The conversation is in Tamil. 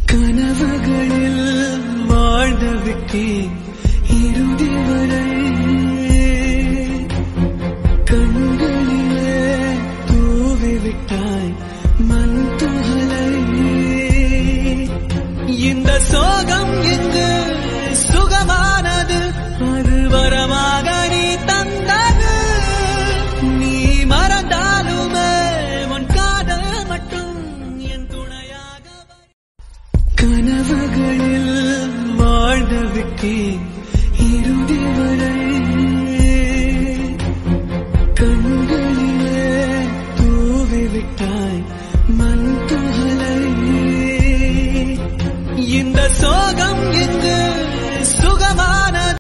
கனவுகளில் வாழ்ந்து விட்டேன் இறுதி வரை கண்களிலே தூவி விட்டாய் மண் துகளை இந்த சோகம் எங்கு சுகமானது அது வரமாக நீ தந்தது நீ மறந்தாலுமே உன் காதல் மட்டும் என் துணையாக வரும். கனவுகளில் வாழ்ந்து விட்டேன் இறுதி வரை கண்களிலே தூவி விட்டாய் மண் துகளை இந்த சோகம்